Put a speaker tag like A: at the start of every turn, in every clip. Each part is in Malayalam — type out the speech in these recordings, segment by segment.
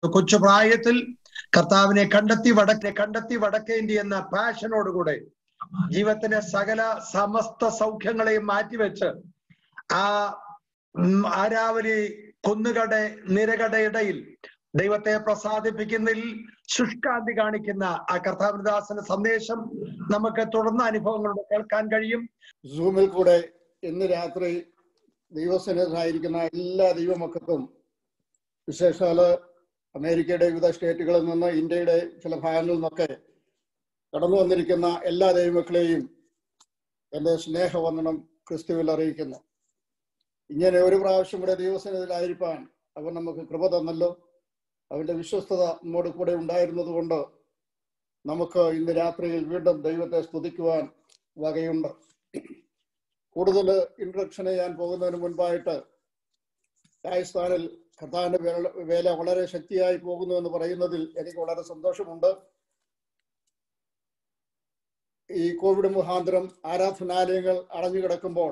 A: കൊച്ചു പ്രായത്തിൽ കർത്താവിനെ കണ്ടെത്തി വടക്കെ കണ്ടെത്തി വടക്കേന്ത്യ എന്ന പാഷനോടുകൂടെ ജീവിതത്തിന്റെ സകല സമസ്ത സൗഖ്യങ്ങളെയും മാറ്റിവെച്ച് ആ ഉം, ആരാവലി കുന്നുകളുടെ നിരകളുടെ ഇടയിൽ ദൈവത്തെ പ്രസാദിപ്പിക്കുന്നതിൽ ശുഷ്കാന്തി കാണിക്കുന്ന ആ കർത്താവിദാസന്റെ സന്ദേശം നമുക്ക് തുടർന്ന അനുഭവങ്ങളോട് കേൾക്കാൻ കഴിയും
B: സൂമിൽ കൂടെ ഇന്ന് രാത്രി ദൈവസന്നിധായിരിക്കുന്ന എല്ലാ ദൈവമക്കൾക്കും വിശേഷാല് അമേരിക്കയുടെ വിവിധ സ്റ്റേറ്റുകളിൽ നിന്ന് ഇന്ത്യയുടെ ചില ഭാഗങ്ങളിൽ നിന്നൊക്കെ കടന്നു വന്നിരിക്കുന്ന എല്ലാ ദൈവമക്കളെയും എൻ്റെ സ്നേഹവന്ദനം ക്രിസ്തുവിൽ അറിയിക്കുന്നു ഇങ്ങനെ ഒരു പ്രാവശ്യം കൂടെ ദൈവസന്നിധിയിലായിരിക്കാൻ അവൻ നമുക്ക് കൃപ തന്നല്ലോ അവന്റെ വിശ്വസ്തത നമ്മോട് കൂടെ ഉണ്ടായിരുന്നത് കൊണ്ട് നമുക്ക് ഇന്ന് രാത്രിയിൽ വീണ്ടും ദൈവത്തെ സ്തുതിക്കുവാൻ വകയുണ്ട് കൂടുതൽ ഇൻട്രഡക്ഷൻ ചെയ്യാൻ പോകുന്നതിന് മുൻപായിട്ട് രാജസ്ഥാനിൽ ഖത്താന്റെ വേല വേല വളരെ ശക്തിയായി പോകുന്നു എന്ന് പറയുന്നതിൽ എനിക്ക് വളരെ സന്തോഷമുണ്ട് ഈ കോവിഡ് മുഖാന്തരം ആരാധനാലയങ്ങൾ അടഞ്ഞു കിടക്കുമ്പോൾ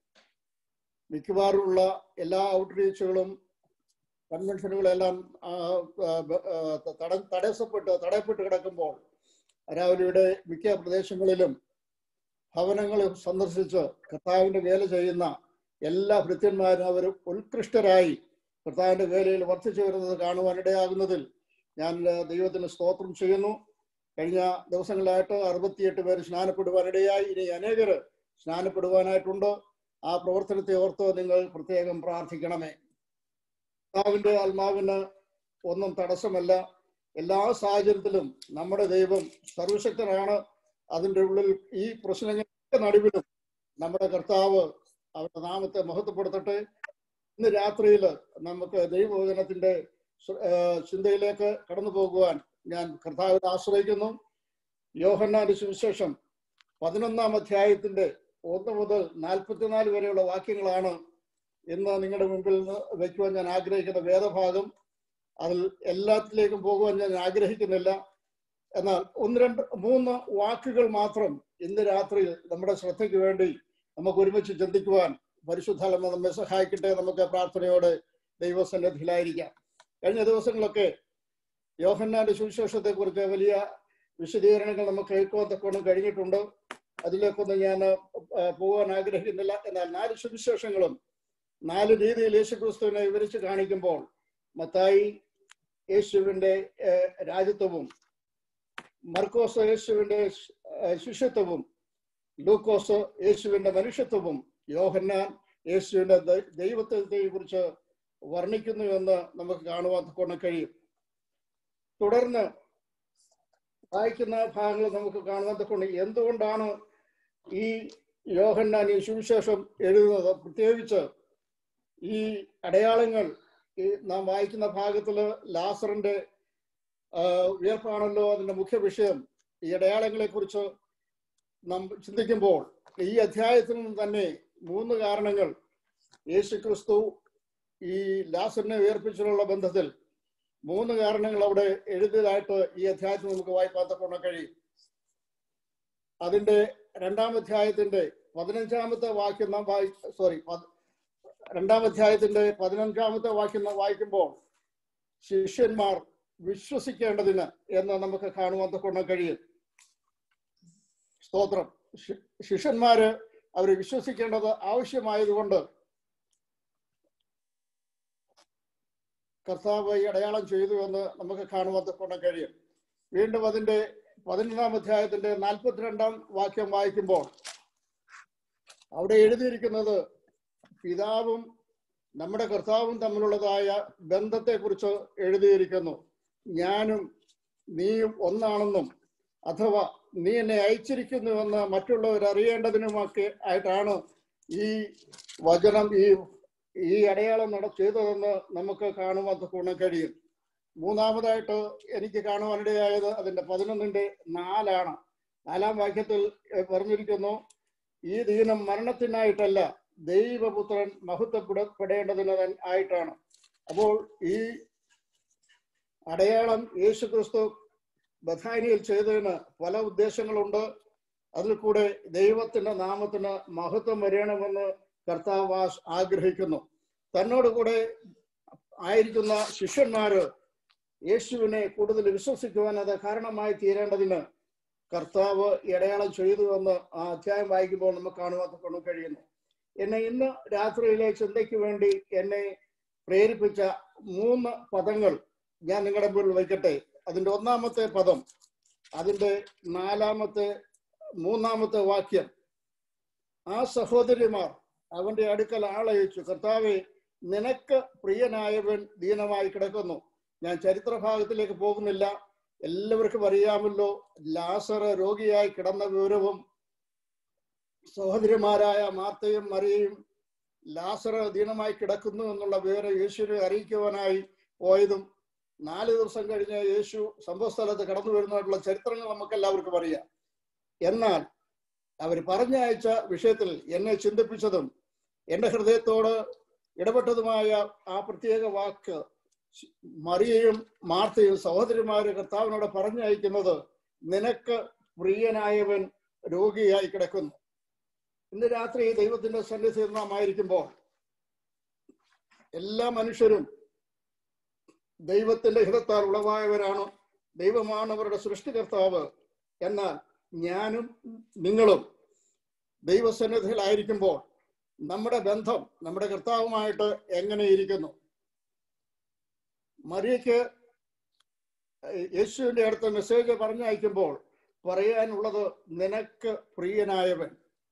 B: മിക്കവാറുമുള്ള എല്ലാ ഔട്ട്റീച്ചുകളും കൺവെൻഷനുകളെല്ലാം ആ, ആ, ആ, തട- തടസ്സപ്പെട്ട് തടയപ്പെട്ട് കിടക്കുമ്പോൾ രാവിലെയുടെ മിക്ക പ്രദേശങ്ങളിലും ഭവനങ്ങൾ സന്ദർശിച്ച് കർത്താവിന്റെ വേല ചെയ്യുന്ന എല്ലാ ഭൃത്യന്മാരും അവർ ഉത്കൃഷ്ടരായി കർത്താവിന്റെ വേലയിൽ വർദ്ധിച്ചു വരുന്നത് കാണുവാനിടയാകുന്നതിൽ ഞാൻ ആ, ദൈവത്തിന് സ്തോത്രം ചെയ്യുന്നു കഴിഞ്ഞ ദിവസങ്ങളിലായിട്ട് അറുപത്തിയെട്ട് പേര് സ്നാനപ്പെടുവാനിടയായി ഇനി അനേകര് സ്നാനപ്പെടുവാനായിട്ടുണ്ട് ആ പ്രവർത്തനത്തെ ഓർത്ത് നിങ്ങൾ പ്രത്യേകം പ്രാർത്ഥിക്കണമേ കർത്താവിന്റെ ആത്മാവിന് ഒന്നും തടസ്സമല്ല എല്ലാ സാഹചര്യത്തിലും നമ്മുടെ ദൈവം സർവശക്തനാണ് അതിന്റെ ഉള്ളിൽ ഈ പ്രശ്നങ്ങളുടെ നടുവിലും നമ്മുടെ കർത്താവ് അവരുടെ നാമത്തെ മഹത്വപ്പെടുത്തട്ടെ ഇന്ന് രാത്രിയിൽ നമുക്ക് ദൈവവചനത്തിന്റെ സു- ആ, ചിന്തയിലേക്ക് കടന്നു പോകുവാൻ ഞാൻ കർത്താവിനെ ആശ്രയിക്കുന്നു യോഹന്നാന്റെ സുവിശേഷം പതിനൊന്നാം അധ്യായത്തിന്റെ ഒന്ന് മുതൽ നാൽപ്പത്തിനാല് വരെയുള്ള വാക്യങ്ങളാണ് ഇന്ന് നിങ്ങളുടെ മുമ്പിൽ നിന്ന് വയ്ക്കുവാൻ ഞാൻ ആഗ്രഹിക്കുന്ന വേദഭാഗം അതിൽ എല്ലാത്തിലേക്കും പോകുവാൻ ഞാൻ ആഗ്രഹിക്കുന്നില്ല എന്നാൽ ഒന്ന് രണ്ട് മൂന്ന് വാക്കുകൾ മാത്രം ഇന്ന് രാത്രി നമ്മുടെ ശ്രദ്ധയ്ക്ക് വേണ്ടി നമുക്ക് ഒരുമിച്ച് ചിന്തിക്കുവാൻ പരിശുദ്ധാത്മ നമ്മെ സഹായിക്കട്ടെ നമുക്ക് പ്രാർത്ഥനയോടെ ദൈവസന്നിധിയിലായിരിക്കാം കഴിഞ്ഞ ദിവസങ്ങളൊക്കെ യോഹന്നാന്റെ സുവിശേഷത്തെ കുറിച്ച് വലിയ വിശദീകരണങ്ങൾ നമുക്ക് കേൾക്കുവാൻ തക്കവണ്ണം കഴിഞ്ഞിട്ടുണ്ട് അതിലേക്കൊന്നും ഞാൻ ആ, പോകാൻ ആഗ്രഹിക്കുന്നില്ല എന്നാൽ നാല് സുവിശേഷങ്ങളും നാല് രീതിയിൽ യേശുക്രിസ്തുവിനെ വിവരിച്ച് കാണിക്കുമ്പോൾ മത്തായി യേശുവിന്റെ ഏഹ്, രാജ്യത്വവും മർക്കോസ് യേശുവിന്റെ ഏഹ്, ശിഷ്യത്വവും ലൂക്കോസ് യേശുവിന്റെ മനുഷ്യത്വവും യോഹന്നാൻ യേശുവിന്റെ ദൈ- ദൈവത്വത്തെ കുറിച്ച് വർണ്ണിക്കുന്നു എന്ന് നമുക്ക് കാണുവാൻ കൊണ്ട് കഴിയും തുടർന്ന് വായിക്കുന്ന ഭാഗങ്ങൾ നമുക്ക് കാണുവാൻ കൊണ്ട് എന്തുകൊണ്ടാണ് ഈ യോഹന്നാൻ ഈ സുവിശേഷം എഴുതുന്നത് പ്രത്യേകിച്ച് ഈ അടയാളങ്ങൾ ഈ നാം വായിക്കുന്ന ഭാഗത്തില് ലാസറിന്റെ ആ, ഉയർപ്പാണല്ലോ അതിന്റെ മുഖ്യ വിഷയം ഈ അടയാളങ്ങളെ കുറിച്ച് നാം ചിന്തിക്കുമ്പോൾ ഈ അധ്യായത്തിൽ നിന്ന് തന്നെ മൂന്ന് കാരണങ്ങൾ യേശു ക്രിസ്തു ഈ ലാസറിനെ ഉയർപ്പിച്ചുള്ള ബന്ധത്തിൽ മൂന്ന് കാരണങ്ങൾ അവിടെ എഴുതിയതായിട്ട് ഈ അധ്യായത്തിൽ നമുക്ക് വായിക്കാൻ തക്കൊണ്ട് കഴിയും അതിന്റെ രണ്ടാം അധ്യായത്തിന്റെ പതിനഞ്ചാമത്തെ വാക്യം നാം വായി സോറി രണ്ടാം അധ്യായത്തിന്റെ പതിനഞ്ചാമത്തെ വാക്യം നാം വായിക്കുമ്പോൾ ശിഷ്യന്മാർ വിശ്വസിക്കേണ്ടതിന് എന്ന് നമുക്ക് കാണുവാൻ കൊണ്ട് കഴിയും സ്തോത്രം ശി- ശിഷ്യന്മാര് അവർ വിശ്വസിക്കേണ്ടത് ആവശ്യമായതുകൊണ്ട് കർത്താവ് ഈ അടയാളം ചെയ്തു എന്ന് നമുക്ക് കാണുവാൻ കൊണ്ട് കഴിയും വീണ്ടും അതിന്റെ പതിനൊന്നാം അധ്യായത്തിന്റെ നാൽപ്പത്തിരണ്ടാം വാക്യം വായിക്കുമ്പോൾ അവിടെ എഴുതിയിരിക്കുന്നത് പിതാവും നമ്മുടെ കർത്താവും തമ്മിലുള്ളതായ ബന്ധത്തെക്കുറിച്ച് എഴുതിയിരിക്കുന്നു ഞാനും നീയും ഒന്നാണെന്നും അഥവാ നീ എന്നെ അയച്ചിരിക്കുന്നുവെന്ന് മറ്റുള്ളവർ അറിയേണ്ടതിനുമൊക്കെ ആയിട്ടാണ് ഈ വചനം ഈ ഈ അടയാളം നട ചെയ്തതെന്ന് നമുക്ക് കാണുവാൻ ഗുണം കഴിയും മൂന്നാമതായിട്ട് എനിക്ക് കാണുവാനിടയായത് അതിന്റെ പതിനൊന്നിന്റെ നാലാണ് നാലാം വാക്യത്തിൽ ഏഹ്, പറഞ്ഞിരിക്കുന്നു ഈ ദീനം മരണത്തിനായിട്ടല്ല ദൈവപുത്രൻ മഹത്വപ്പെടേണ്ടതിന് തൻ- ആയിട്ടാണ് അപ്പോൾ ഈ അടയാളം യേശു ക്രിസ്തു ബഥാനിയിൽ ചെയ്തതിന് പല ഉദ്ദേശങ്ങളുണ്ട് അതിൽ കൂടെ ദൈവത്തിന്റെ നാമത്തിന് മഹത്വം വരണമെന്ന് കർത്താവ് ആസ് ആഗ്രഹിക്കുന്നു തന്നോട് കൂടെ ആയിരിക്കുന്ന ശിഷ്യന്മാര് യേശുവിനെ കൂടുതൽ വിശ്വസിക്കുവാൻ അത് കാരണമായി തീരേണ്ടതിന് കർത്താവ് ഇടയാളം ചെയ്തു എന്ന് ആ അധ്യായം വായിക്കുമ്പോൾ നമുക്ക് കാണുവാൻ കൊണ്ട് കഴിയുന്നു എന്നെ ഇന്ന് രാത്രിയിലെ ചിന്തയ്ക്ക് വേണ്ടി എന്നെ പ്രേരിപ്പിച്ച മൂന്ന് പദങ്ങൾ ഞാൻ നിങ്ങളുടെ മുമ്പിൽ വയ്ക്കട്ടെ അതിന്റെ ഒന്നാമത്തെ പദം അതിന്റെ നാലാമത്തെ മൂന്നാമത്തെ വാക്യം ആ സഹോദരിമാർ അവന്റെ അടുക്കൽ ആളയച്ചു കർത്താവെ നിനക്ക് പ്രിയനായവൻ ദീനമായി കിടക്കുന്നു ഞാൻ ചരിത്ര ഭാഗത്തിലേക്ക് പോകുന്നില്ല എല്ലാവർക്കും അറിയാമല്ലോ ലാസർ രോഗിയായി കിടന്ന വിവരവും സഹോദരിമാരായ മാത്തയും മറിയയും ലാസർ ദീനമായി കിടക്കുന്നു എന്നുള്ള വിവരം യേശുവിനെ അറിയിക്കുവാനായി പോയതും നാല് ദിവസം കഴിഞ്ഞ് യേശു സംഭവസ്ഥലത്ത് കടന്നു വരുന്നതായിട്ടുള്ള ചരിത്രങ്ങൾ നമുക്ക് എല്ലാവർക്കും അറിയാം എന്നാൽ അവർ പറഞ്ഞയച്ച വിഷയത്തിൽ എന്നെ ചിന്തിപ്പിച്ചതും എന്റെ ഹൃദയത്തോട് ഇടപെട്ടതുമായ ആ പ്രത്യേക വാക്ക് മറിയയും മാർത്തയും സഹോദരിമാര് കർത്താവിനോട് പറഞ്ഞയക്കുന്നത് നിനക്ക് പ്രിയനായവൻ രോഗിയായി കിടക്കുന്നു ഇന്ന് രാത്രി ദൈവത്തിന്റെ സന്നിധിയിൽ നാം ആയിരിക്കുമ്പോൾ എല്ലാ മനുഷ്യരും ദൈവത്തിന്റെ ഹിതത്താൽ ഉളവായവരാണ് ദൈവമാണ് അവരുടെ സൃഷ്ടികർത്താവ് എന്നാൽ ഞാനും നിങ്ങളും ദൈവസന്നിധിയിലായിരിക്കുമ്പോൾ നമ്മുടെ ബന്ധം നമ്മുടെ കർത്താവുമായിട്ട് എങ്ങനെ ഇരിക്കുന്നു മറിയയ്ക്ക് യേശുവിന്റെ അടുത്ത മെസ്സേജ് പറഞ്ഞയക്കുമ്പോൾ പറയാനുള്ളത് നിനക്ക് പ്രിയനായവൻ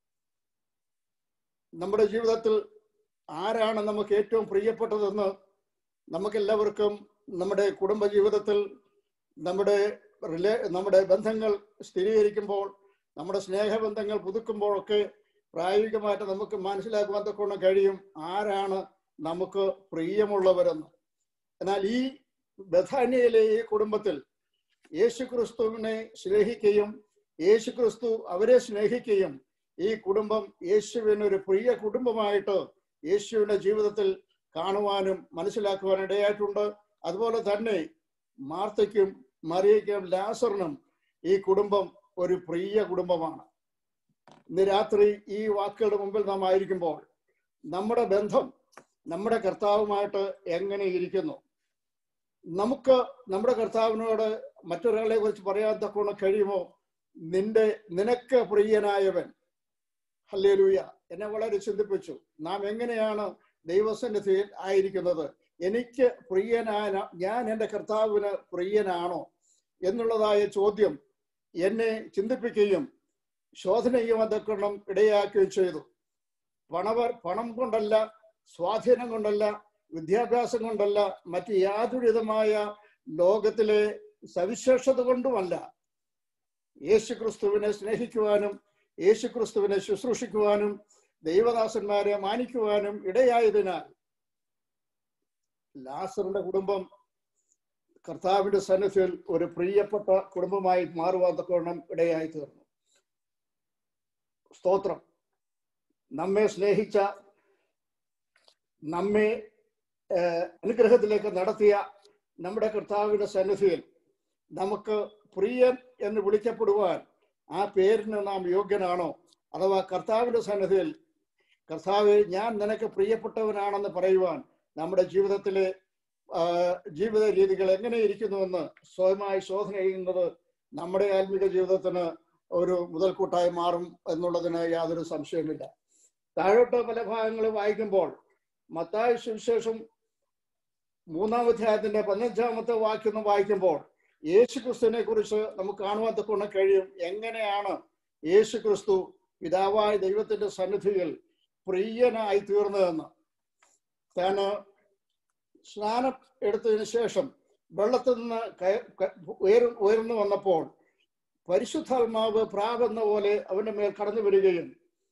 B: നമ്മുടെ ജീവിതത്തിൽ ആരാണ് നമുക്ക് ഏറ്റവും പ്രിയപ്പെട്ടതെന്ന് നമുക്കെല്ലാവർക്കും നമ്മുടെ കുടുംബ ജീവിതത്തിൽ നമ്മുടെ റിലേ നമ്മുടെ ബന്ധങ്ങൾ സ്ഥിരീകരിക്കുമ്പോൾ നമ്മുടെ സ്നേഹബന്ധങ്ങൾ പുതുക്കുമ്പോഴൊക്കെ പ്രായോഗികമായിട്ട് നമുക്ക് മനസ്സിലാക്കുവാൻ തൊക്കെ കഴിയും ആരാണ് നമുക്ക് പ്രിയമുള്ളവരെന്ന് എന്നാൽ ഈ ബഥാന്യയിലെ ഈ കുടുംബത്തിൽ യേശു ക്രിസ്തുവിനെ സ്നേഹിക്കുകയും യേശു ക്രിസ്തു അവരെ സ്നേഹിക്കുകയും ഈ കുടുംബം യേശുവിന് ഒരു പ്രിയ കുടുംബമായിട്ട് യേശുവിന്റെ ജീവിതത്തിൽ കാണുവാനും മനസ്സിലാക്കുവാനും ഇടയായിട്ടുണ്ട് അതുപോലെ തന്നെ മാർത്തയ്ക്കും മറിയയ്ക്കും ലാസറിനും ഈ കുടുംബം ഒരു പ്രിയ കുടുംബമാണ് ഇന്ന് രാത്രി ഈ വാക്കുകളുടെ മുമ്പിൽ നാം ആയിരിക്കുമ്പോൾ നമ്മുടെ ബന്ധം നമ്മുടെ കർത്താവുമായിട്ട് എങ്ങനെ ഇരിക്കുന്നു നമുക്ക് നമ്മുടെ കർത്താവിനോട് മറ്റൊരാളെ കുറിച്ച് പറയാൻ തക്കോണം കഴിയുമോ നിന്റെ നിനക്ക് പ്രിയനായവൻ ഹല്ലേലൂയ എന്നെ വളരെ ചിന്തിപ്പിച്ചു നാം എങ്ങനെയാണ് ദൈവസന്നിധിയിൽ ആയിരിക്കുന്നത് എനിക്ക് പ്രിയനായ ഞാൻ എൻ്റെ കർത്താവിന് പ്രിയനാണോ എന്നുള്ളതായ ചോദ്യം എന്നെ ചിന്തിപ്പിക്കുകയും ശോധന ചെയ്യുവാൻ തക്കണം ഇടയാക്കുകയും ചെയ്തു പണവർ പണം കൊണ്ടല്ല സ്വാധീനം കൊണ്ടല്ല വിദ്യാഭ്യാസം കൊണ്ടല്ല മറ്റ് യാതൊരു വിധമായ ലോകത്തിലെ സവിശേഷത കൊണ്ടുമല്ല യേശു ക്രിസ്തുവിനെ സ്നേഹിക്കുവാനും യേശു ക്രിസ്തുവിനെ ശുശ്രൂഷിക്കുവാനും ദൈവദാസന്മാരെ മാനിക്കുവാനും ഇടയായതിനാൽ ലാസറിന്റെ കുടുംബം കർത്താവിന്റെ സന്നിധിയിൽ ഒരു പ്രിയപ്പെട്ട കുടുംബമായി മാറുവാൻ തക്കവണ്ണം ഇടയായി തീർന്നു സ്തോത്രം നമ്മെ സ്നേഹിച്ച നമ്മെ അനുഗ്രഹത്തിലേക്ക് നടത്തിയ നമ്മുടെ കർത്താവിന്റെ സന്നിധിയിൽ നമുക്ക് പ്രിയൻ എന്ന് വിളിക്കപ്പെടുവാൻ ആ പേരിന് നാം യോഗ്യനാണോ അഥവാ കർത്താവിന്റെ സന്നിധിയിൽ കർത്താവ് ഞാൻ നിനക്ക് പ്രിയപ്പെട്ടവനാണെന്ന് പറയുവാൻ നമ്മുടെ ജീവിതത്തിലെ ജീവിത രീതികൾ എങ്ങനെ ഇരിക്കുന്നുവെന്ന് സ്വയമായി ശോധന ചെയ്യുന്നത് നമ്മുടെ ആത്മീക ജീവിതത്തിന് ഒരു മുതൽക്കൂട്ടായി മാറും എന്നുള്ളതിന് യാതൊരു സംശയമില്ല താഴോട്ട് പല ഭാഗങ്ങൾ വായിക്കുമ്പോൾ മത്തായ സുവിശേഷം മൂന്നാം അധ്യായത്തിന്റെ പതിനഞ്ചാമത്തെ വാക്യം വായിക്കുമ്പോൾ യേശു ക്രിസ്തുവിനെ കുറിച്ച് നമുക്ക് കാണുവാൻ തൊക്കെ കഴിയും എങ്ങനെയാണ് യേശു ക്രിസ്തു പിതാവായ ദൈവത്തിന്റെ സന്നിധിയിൽ പ്രിയനായി തീർന്നതെന്ന് താന് സ്നാനം എടുത്തതിന് ശേഷം വെള്ളത്തിൽ നിന്ന് ഉയർ ഉയർന്നു വന്നപ്പോൾ പരിശുദ്ധാത്മാവ് പ്രാവെന്ന പോലെ അവന്റെ മേൽ കടന്നു വരികയും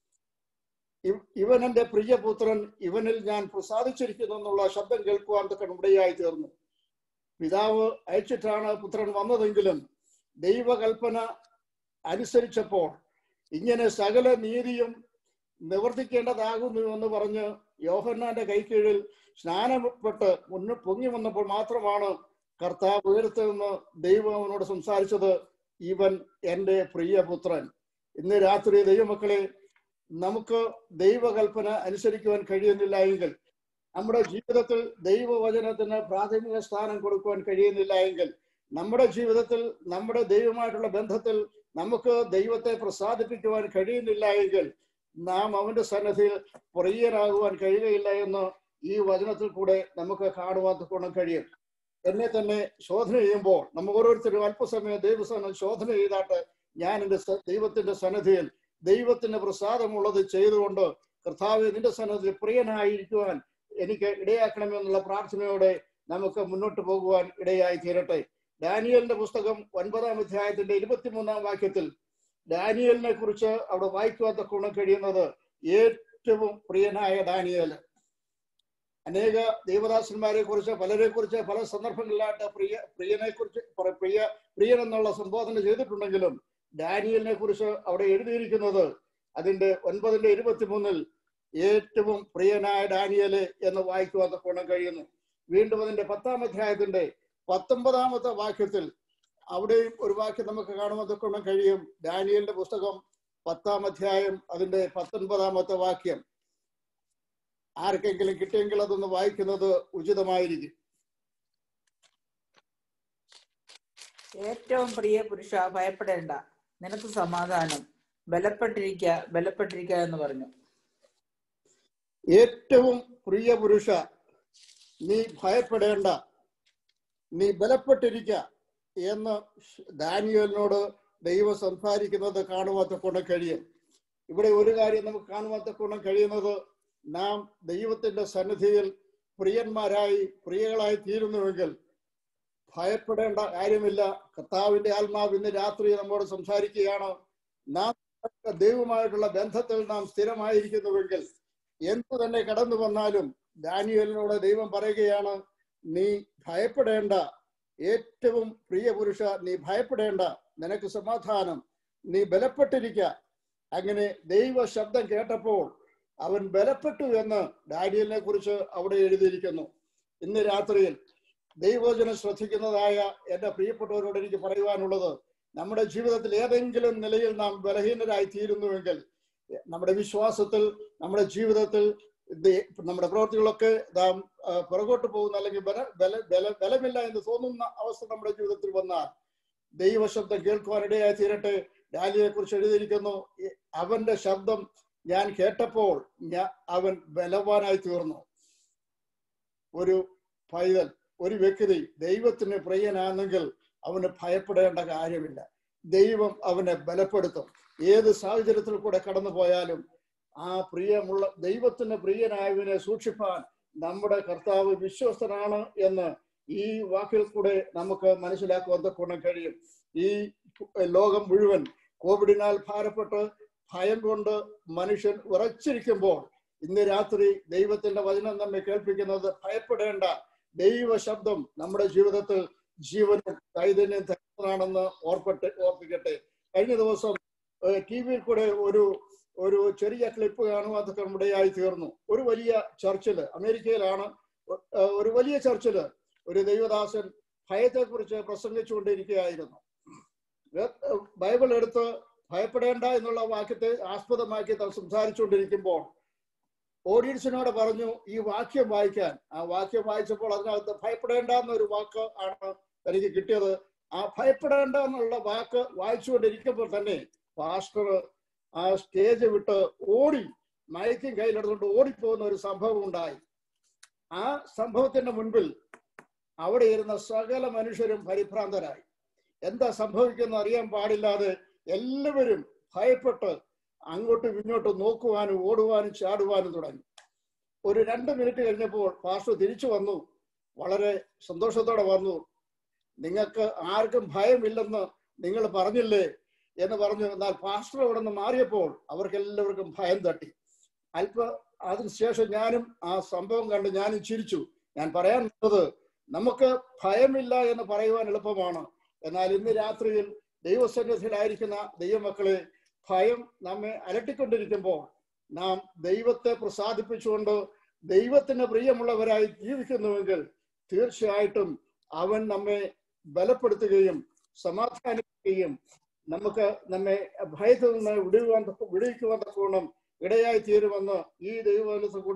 B: ഇവൻ എന്റെ പ്രിയപുത്രൻ ഇവനിൽ ഞാൻ പ്രസാദിച്ചിരിക്കുന്നു എന്നുള്ള ശബ്ദം കേൾക്കുവാൻ തൊക്കെ ഇടയായി തീർന്നു പിതാവ് അയച്ചിട്ടാണ് പുത്രൻ വന്നതെങ്കിലും ദൈവകൽപ്പന അനുസരിച്ചപ്പോൾ ഇങ്ങനെ സകല നീതിയും നിവർത്തിക്കേണ്ടതാകുന്നു എന്ന് പറഞ്ഞ് യോഹന്നാന്റെ കൈക്കീഴിൽ സ്നാനപ്പെട്ട് മുന്നിൽ പൊങ്ങി വന്നപ്പോൾ മാത്രമാണ് കർത്താവ് ഉയരത്തെന്ന് ദൈവം അവനോട് സംസാരിച്ചത് ഇവൻ എൻ്റെ പ്രിയപുത്രൻ ഇന്ന് രാത്രി ദൈവമക്കളെ നമുക്ക് ദൈവകൽപ്പന അനുസരിക്കുവാൻ കഴിയുന്നില്ല എങ്കിൽ നമ്മുടെ ജീവിതത്തിൽ ദൈവവചനത്തിന് പ്രാഥമിക സ്ഥാനം കൊടുക്കുവാൻ കഴിയുന്നില്ല എങ്കിൽ നമ്മുടെ ജീവിതത്തിൽ നമ്മുടെ ദൈവമായിട്ടുള്ള ബന്ധത്തിൽ നമുക്ക് ദൈവത്തെ പ്രസാദിപ്പിക്കുവാൻ കഴിയുന്നില്ല എങ്കിൽ നാം അവന്റെ സന്നദ്ധിയിൽ പ്രിയരാകുവാൻ കഴിയുകയില്ല എന്ന് ഈ വചനത്തിൽ കൂടെ നമുക്ക് കാണുവാൻ തക്കോണം കഴിയും എന്നെ തന്നെ ശോധന ചെയ്യുമ്പോൾ നമ്മൾ ഓരോരുത്തരും അല്പസമയം ദൈവസ്ഥാനം ശോധന ചെയ്താട്ട് ഞാൻ എൻ്റെ സ- ദൈവത്തിന്റെ സന്നദ്ധിയിൽ ദൈവത്തിന് പ്രസാദമുള്ളത് ചെയ്തുകൊണ്ട് കർത്താവ് നിന്റെ സന്നദ്ധിയിൽ പ്രിയനായിരിക്കുവാൻ എനിക്ക് ഇടയാക്കണമെന്നുള്ള പ്രാർത്ഥനയോടെ നമുക്ക് മുന്നോട്ട് പോകുവാൻ ഇടയായി തീരട്ടെ ഡാനിയലിന്റെ പുസ്തകം ഒൻപതാം അധ്യായത്തിന്റെ ഇരുപത്തിമൂന്നാം വാക്യത്തിൽ ഡാനിയലിനെ കുറിച്ച് അവിടെ വായിക്കുവാൻ തക്കോണം കഴിയുന്നത് ഏറ്റവും പ്രിയനായ ഡാനിയൽ അനേക ദേവദാസന്മാരെ കുറിച്ച് പലരെ കുറിച്ച് പല സന്ദർഭങ്ങളിലായിട്ട് പ്രിയ പ്രിയനെ കുറിച്ച് പ്രിയ പ്രിയൻ എന്നുള്ള സംബോധന ചെയ്തിട്ടുണ്ടെങ്കിലും ഡാനിയലിനെ കുറിച്ച് അവിടെ എഴുതിയിരിക്കുന്നത് അതിന്റെ ഒൻപതിന്റെ ഇരുപത്തിമൂന്നിൽ ഏറ്റവും പ്രിയനായ ഡാനിയല് എന്ന് വായിക്കുവാൻ തക്കോണം കഴിയുന്നു വീണ്ടും അതിന്റെ പത്താം അധ്യായത്തിന്റെ പത്തൊമ്പതാമത്തെ വാക്യത്തിൽ അവിടെയും ഒരു വാക്യം നമുക്ക് കാണുവാൻ തക്കോണം കഴിയും ഡാനിയലിന്റെ പുസ്തകം പത്താം അധ്യായം അതിന്റെ പത്തൊൻപതാമത്തെ വാക്യം ആർക്കെങ്കിലും കിട്ടിയെങ്കിൽ അതൊന്ന് വായിക്കുന്നത് ഉചിതമായിരിക്കും
C: ഏറ്റവും പ്രിയ പുരുഷ ഭയപ്പെടേണ്ട നിനക്ക് സമാധാനം ബലപ്പെട്ടിരിക്ക ബലപ്പെട്ടിരിക്ക എന്ന് പറഞ്ഞു
B: ഏറ്റവും പ്രിയ പുരുഷ നീ ഭയപ്പെടേണ്ട നീ ബലപ്പെട്ടിരിക്ക എന്ന് ദാനിയലിനോട് ദൈവം സംസാരിക്കുന്നത് കാണുവാത്ത കൊണ്ട് കഴിയും ഇവിടെ ഒരു കാര്യം നമുക്ക് കാണുവാത്ത കൊണ്ട് കഴിയുന്നത് നാം ദൈവത്തിന്റെ സന്നിധിയിൽ പ്രിയന്മാരായി പ്രിയകളായി തീരുന്നുവെങ്കിൽ ഭയപ്പെടേണ്ട കാര്യമില്ല കർത്താവിന്റെ ആത്മാവ് ഇന്ന് രാത്രി നമ്മോട് സംസാരിക്കുകയാണ് നാം ദൈവമായിട്ടുള്ള ബന്ധത്തിൽ നാം സ്ഥിരമായിരിക്കുന്നുവെങ്കിൽ എന്തു തന്നെ കടന്നു വന്നാലും ദാനിയലിനോട് ദൈവം പറയുകയാണ് നീ ഭയപ്പെടേണ്ട ഏറ്റവും പ്രിയ പുരുഷ നീ ഭയപ്പെടേണ്ട നിനക്ക് സമാധാനം നീ ബലപ്പെട്ടിരിക്ക അങ്ങനെ ദൈവ ശബ്ദം കേട്ടപ്പോൾ അവൻ ബലപ്പെട്ടു എന്ന് ഡാനിയലിനെ കുറിച്ച് അവിടെ എഴുതിയിരിക്കുന്നു ഇന്ന് രാത്രിയിൽ ദൈവവചനം ശ്രദ്ധിക്കുന്നതായ എന്റെ പ്രിയപ്പെട്ടവരോട് എനിക്ക് പറയുവാനുള്ളത് നമ്മുടെ ജീവിതത്തിൽ ഏതെങ്കിലും നിലയിൽ നാം ബലഹീനരായി തീരുന്നുവെങ്കിൽ നമ്മുടെ വിശ്വാസത്തിൽ നമ്മുടെ ജീവിതത്തിൽ ദേ- നമ്മുടെ പ്രവൃത്തികളൊക്കെ നാം ആ, പുറകോട്ട് പോകുന്ന അല്ലെങ്കിൽ ബല ബല ബല ബലമില്ല എന്ന് തോന്നുന്ന അവസ്ഥ നമ്മുടെ ജീവിതത്തിൽ വന്നാൽ ദൈവശബ്ദം കേൾക്കുവാനിടയായി തീരട്ടെ ഡാലിയെ കുറിച്ച് എഴുതിയിരിക്കുന്നു ഈ- അവന്റെ ശബ്ദം ഞാൻ കേട്ടപ്പോൾ ഞാൻ അവൻ ബലവാനായി തീർന്നു ഒരു പൈതൽ ഒരു വ്യക്തി ദൈവത്തിന് പ്രിയനാണെങ്കിൽ അവന് ഭയപ്പെടേണ്ട കാര്യമില്ല ദൈവം അവനെ ബലപ്പെടുത്തും ഏത് സാഹചര്യത്തിൽ കൂടെ കടന്നു പോയാലും ആ പ്രിയമുള്ള ദൈവത്തിന് പ്രിയനായവനെ സൂക്ഷിപ്പാൻ നമ്മുടെ കർത്താവ് വിശ്വസ്തനാണ് എന്ന് ഈ വാക്കിൽ കൂടെ നമുക്ക് മനസ്സിലാക്കുവാൻ തക്കോണം കഴിയും ഈ ലോകം മുഴുവൻ കോവിഡിനാൽ ഭാരപ്പെട്ട് ഭയം കൊണ്ട് മനുഷ്യൻ ഉറച്ചിരിക്കുമ്പോൾ ഇന്ന് രാത്രി ദൈവത്തിന്റെ വചനം നമ്മെ കേൾപ്പിക്കുന്നത് ഭയപ്പെടേണ്ട ദൈവ ശബ്ദം നമ്മുടെ ജീവിതത്തിൽ ജീവനും ചൈതന്യം തരുന്നതാണെന്ന് ഓർപ്പട്ടെ ഓർപ്പിക്കട്ടെ കഴിഞ്ഞ ദിവസം ടി വിയിൽ കൂടെ ഒരു ഒരു ചെറിയ ക്ലിപ്പ് കാണുവാൻ ഇടയായി തീർന്നു ഒരു വലിയ ചർച്ചില് അമേരിക്കയിലാണ് ഏഹ് ഒരു വലിയ ചർച്ചില് ഒരു ദൈവദാസൻ ഭയത്തെ കുറിച്ച് പ്രസംഗിച്ചുകൊണ്ടിരിക്കുകയായിരുന്നു ഏഹ് ബൈബിൾ എടുത്ത് ഭയപ്പെടേണ്ട എന്നുള്ള വാക്യത്തെ ആസ്പദമാക്കി താൻ സംസാരിച്ചുകൊണ്ടിരിക്കുമ്പോൾ ഓഡിയൻസിനോട് പറഞ്ഞു ഈ വാക്യം വായിക്കാൻ ആ വാക്യം വായിച്ചപ്പോൾ അതിനകത്ത് ഭയപ്പെടേണ്ട എന്നൊരു വാക്ക് ആണ് എനിക്ക് കിട്ടിയത് ആ ഭയപ്പെടേണ്ട എന്നുള്ള വാക്ക് വായിച്ചുകൊണ്ടിരിക്കുമ്പോൾ തന്നെ പാസ്റ്റർ ആ സ്റ്റേജ് വിട്ട് ഓടി മയക്കും കയ്യിലെടുത്തുകൊണ്ട് ഓടിപ്പോകുന്ന ഒരു സംഭവം ഉണ്ടായി ആ സംഭവത്തിന്റെ മുൻപിൽ അവിടെ ഇരുന്ന സകല മനുഷ്യരും പരിഭ്രാന്തരായി എന്താ സംഭവിക്കുന്ന അറിയാൻ പാടില്ലാതെ എല്ലാവരും ഭയപ്പെട്ട് അങ്ങോട്ടും ഇങ്ങോട്ടും നോക്കുവാനും ഓടുവാനും ചാടുവാനും തുടങ്ങി ഒരു രണ്ട് മിനിറ്റ് കഴിഞ്ഞപ്പോൾ പാസ്റ്റർ തിരിച്ചു വന്നു വളരെ സന്തോഷത്തോടെ വന്നു നിങ്ങൾക്ക് ആർക്കും ഭയമില്ലെന്ന് നിങ്ങൾ പറഞ്ഞില്ലേ എന്ന് പറഞ്ഞു എന്നാൽ പാസ്റ്റർ അവിടെ നിന്ന് മാറിയപ്പോൾ അവർക്ക് എല്ലാവർക്കും ഭയം തട്ടി അല്പ അതിനുശേഷം ഞാനും ആ സംഭവം കണ്ട് ഞാനും ചിരിച്ചു ഞാൻ പറയാൻ വന്നത് നമുക്ക് ഭയമില്ല എന്ന് പറയുവാൻ എളുപ്പമാണ് എന്നാൽ ഇന്ന് രാത്രിയിൽ ദൈവസന്നിധിയിലായിരിക്കുന്ന ദൈവമക്കളെ ഭയം നമ്മെ അലട്ടിക്കൊണ്ടിരിക്കുമ്പോൾ നാം ദൈവത്തെ പ്രസാദിപ്പിച്ചുകൊണ്ട് ദൈവത്തിന് പ്രിയമുള്ളവരായി ജീവിക്കുന്നുവെങ്കിൽ തീർച്ചയായിട്ടും അവൻ നമ്മെ ബലപ്പെടുത്തുകയും സമാധാനിക്കുകയും നമുക്ക് നമ്മെ ഭയത്തിൽ നിന്ന് വിടുവാൻ വിടുവിക്കുവാൻ തക്കവണ്ണം ഇടയായി തീരുമെന്ന് ഈ ദൈവവചനത്തിൽ കൂടെ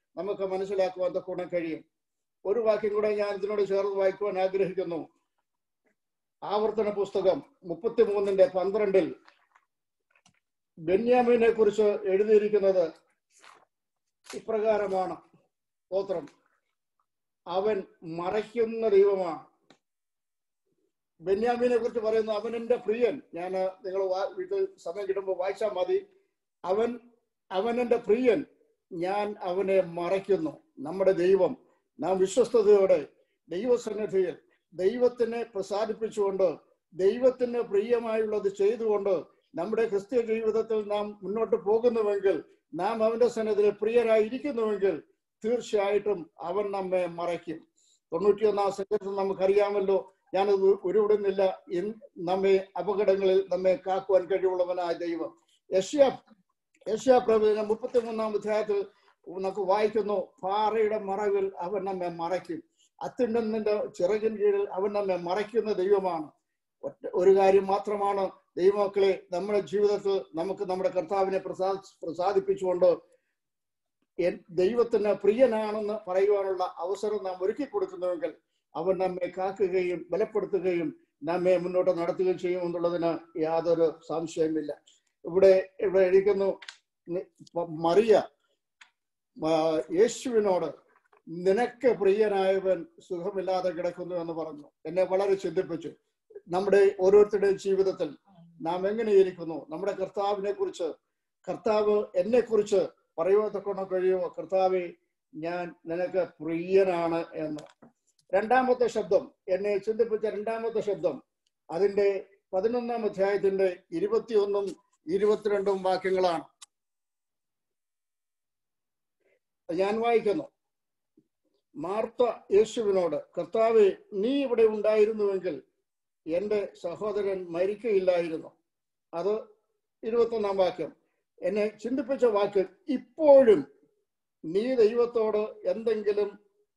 B: നമുക്ക് മനസ്സിലാക്കുവാൻ തക്കോണം കഴിയും ഒരു വാക്യം കൂടെ ഞാൻ ഇതിനോട് ചേർന്ന് വായിക്കുവാൻ ആഗ്രഹിക്കുന്നു ആവർത്തന പുസ്തകം മുപ്പത്തിമൂന്നിന്റെ പന്ത്രണ്ടിൽ ബെന്യാമിനെ കുറിച്ച് എഴുതിയിരിക്കുന്നത് ഇപ്രകാരമാണ് സ്തോത്രം അവൻ മറയ്ക്കുന്ന ദൈവമാണ് ബെന്യാമിനെ കുറിച്ച് പറയുന്നു അവൻ എന്റെ പ്രിയൻ ഞാൻ നിങ്ങൾ വീട്ടിൽ സമയം കിട്ടുമ്പോൾ വായിച്ചാൽ മതി അവൻ അവൻ എന്റെ പ്രിയൻ ഞാൻ അവനെ മറയ്ക്കുന്നു നമ്മുടെ ദൈവം നാം വിശ്വസ്തയോടെ ദൈവസന്നിധിയിൽ ദൈവത്തിനെ പ്രസാദിപ്പിച്ചുകൊണ്ട് ദൈവത്തിന് പ്രിയമായുള്ളത് ചെയ്തുകൊണ്ട് നമ്മുടെ ക്രിസ്ത്യ ജീവിതത്തിൽ നാം മുന്നോട്ട് പോകുന്നുവെങ്കിൽ നാം അവന്റെ സന്നിധിയിൽ പ്രിയരായിരിക്കുന്നുവെങ്കിൽ തീർച്ചയായിട്ടും അവൻ നമ്മെ മറയ്ക്കും തൊണ്ണൂറ്റിയൊന്നാം സംഘത്തിൽ നമുക്കറിയാമല്ലോ ഞാനത് ഉരുവിടുന്നില്ല നമ്മെ അപകടങ്ങളിൽ നമ്മെ കാക്കുവാൻ കഴിവുള്ളവനായ ദൈവം യഷ്യ യഷ്യ പ്രവചനം മുപ്പത്തിമൂന്നാം അധ്യായത്തിൽ നമുക്ക് വായിക്കുന്നു പാറയുടെ മറവിൽ അവൻ നമ്മെ മറയ്ക്കും അത്യുന്നതിന്റെ ചിറകിൻ കീഴിൽ അവൻ നമ്മെ മറയ്ക്കുന്ന ദൈവമാണ് ഒരു കാര്യം മാത്രമാണ് ദൈവമക്കളെ നമ്മുടെ ജീവിതത്തിൽ നമുക്ക് നമ്മുടെ കർത്താവിനെ പ്രസാ പ്രസാദിപ്പിച്ചുകൊണ്ട് ദൈവത്തിന് പ്രിയനാണെന്ന് പറയുവാനുള്ള അവസരം നാം ഒരുക്കി കൊടുക്കുന്നുവെങ്കിൽ അവൻ നമ്മെ കാക്കുകയും ബലപ്പെടുത്തുകയും നമ്മെ മുന്നോട്ട് നടത്തുകയും ചെയ്യും എന്നുള്ളതിന് യാതൊരു സംശയമില്ല ഇവിടെ ഇവിടെ എഴുതിക്കുന്നു മറിയ യേശുവിനോട് നിനക്ക് പ്രിയനായവൻ സുഖമില്ലാതെ കിടക്കുന്നു എന്ന് പറഞ്ഞു എന്നെ വളരെ ചിന്തിപ്പിച്ചു നമ്മുടെ ഓരോരുത്തരുടെയും ജീവിതത്തിൽ നാം എങ്ങനെയിരിക്കുന്നു നമ്മുടെ കർത്താവിനെ കുറിച്ച് കർത്താവ് എന്നെ കുറിച്ച് പറയുവാൻ കഴിയുമോ കർത്താവെ ഞാൻ നിനക്ക് പ്രിയനാണ് എന്ന് രണ്ടാമത്തെ ശബ്ദം എന്നെ ചിന്തിപ്പിച്ച രണ്ടാമത്തെ ശബ്ദം അതിന്റെ പതിനൊന്നാം അധ്യായത്തിന്റെ ഇരുപത്തിയൊന്നും ഇരുപത്തിരണ്ടും വാക്യങ്ങളാണ് ഞാൻ വായിക്കുന്നു മാർത്ത യേശുവിനോട് കർത്താവെ നീ ഇവിടെ ഉണ്ടായിരുന്നുവെങ്കിൽ എന്റെ സഹോദരൻ മരിക്കയില്ലായിരുന്നു അത് ഇരുപത്തൊന്നാം വാക്യം എന്നെ ചിന്തിപ്പിച്ച വാക്യം ഇപ്പോഴും നീ ദൈവത്തോട് എന്തെങ്കിലും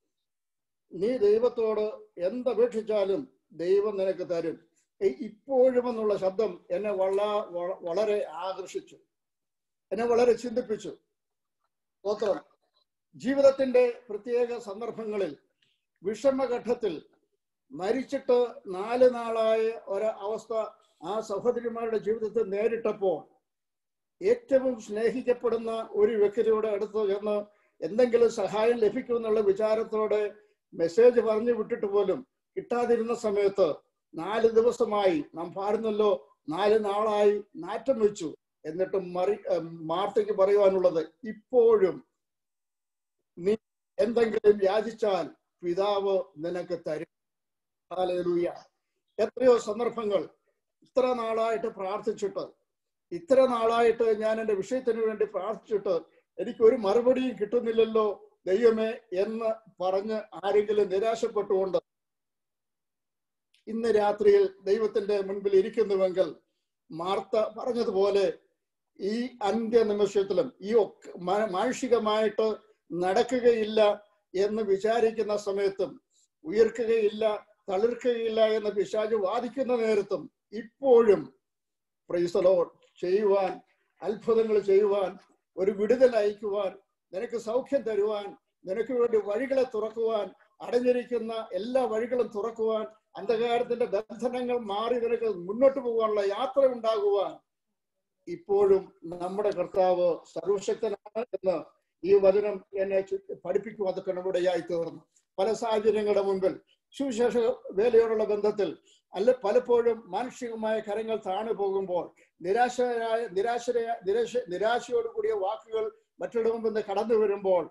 B: നീ ദൈവത്തോട് എന്തപേക്ഷിച്ചാലും ദൈവം നിനക്ക് തരും ഇപ്പോഴും എന്നുള്ള ശബ്ദം എന്നെ വള വളരെ ആകർഷിച്ചു എന്നെ വളരെ ചിന്തിപ്പിച്ചു സ്തോത്രം ജീവിതത്തിന്റെ പ്രത്യേക സന്ദർഭങ്ങളിൽ വിഷമഘട്ടത്തിൽ മരിച്ചിട്ട് നാല് നാളായ ഒരു അവസ്ഥ ആ സഹോദരിമാരുടെ ജീവിതത്തിൽ നേരിട്ടപ്പോൾ ഏറ്റവും സ്നേഹിക്കപ്പെടുന്ന ഒരു വ്യക്തിയുടെ അടുത്ത് ചെന്ന് എന്തെങ്കിലും സഹായം ലഭിക്കുമെന്നുള്ള വിചാരത്തോടെ മെസ്സേജ് പറഞ്ഞു വിട്ടിട്ട് പോലും കിട്ടാതിരുന്ന സമയത്ത് നാല് ദിവസമായി നാം പാടുന്നല്ലോ നാല് നാളായി നാറ്റം വെച്ചു എന്നിട്ട് മറി മാർത്തയ്ക്ക് പറയുവാനുള്ളത് ഇപ്പോഴും നീ എന്തെങ്കിലും യാചിച്ചാൽ പിതാവ് നിനക്ക് തരും ഹാലേലൂയ എത്രയോ സന്ദർഭങ്ങൾ ഇത്ര നാളായിട്ട് പ്രാർത്ഥിച്ചിട്ട് ഇത്ര നാളായിട്ട് ഞാൻ എൻ്റെ വിഷയത്തിന് വേണ്ടി പ്രാർത്ഥിച്ചിട്ട് എനിക്ക് ഒരു മറുപടിയും കിട്ടുന്നില്ലല്ലോ ദൈവമേ എന്ന് പറഞ്ഞ് ആരെങ്കിലും നിരാശപ്പെട്ടുകൊണ്ട് ഇന്ന് രാത്രിയിൽ ദൈവത്തിന്റെ മുൻപിൽ ഇരിക്കുന്നുവെങ്കിൽ മാർത്ത പറഞ്ഞതുപോലെ ഈ അന്ത്യ നിമിഷത്തിലും ഈ ഒക്കെ മാനുഷികമായിട്ട് നടക്കുകയില്ല എന്ന് വിചാരിക്കുന്ന സമയത്തും ഉയർക്കുകയില്ല തളിർക്കുകയില്ല എന്ന് പിശാജ് വാദിക്കുന്ന നേരത്തും ഇപ്പോഴും പ്രൈസലോ ചെയ്യുവാൻ അത്ഭുതങ്ങൾ ചെയ്യുവാൻ ഒരു വിടുതൽ അയക്കുവാൻ നിനക്ക് സൗഖ്യം തരുവാൻ നിനക്ക് വേണ്ടി വഴികളെ തുറക്കുവാൻ അടഞ്ഞിരിക്കുന്ന എല്ലാ വഴികളും തുറക്കുവാൻ അന്ധകാരത്തിന്റെ ബന്ധനങ്ങൾ മാറി നിനക്ക് മുന്നോട്ട് പോകാനുള്ള യാത്ര ഉണ്ടാകുവാൻ ഇപ്പോഴും നമ്മുടെ കർത്താവ് സർവശക്തനാണ് എന്ന് ഈ വചനം എന്നെ പഠിപ്പിക്കുവാൻ കണ്ണുകൂടെയായി തീർന്നു പല സാഹചര്യങ്ങളുടെ മുമ്പിൽ സുവിശേഷ വേലയോടുള്ള ബന്ധത്തിൽ അല്ല പലപ്പോഴും മാനുഷികമായ കരങ്ങൾ താണു പോകുമ്പോൾ നിരാശരായ നിരാശരായ നിരാശ നിരാശയോട് കൂടിയ വാക്കുകൾ മറ്റുള്ള മുമ്പിൽ നിന്ന് കടന്നു വരുമ്പോൾ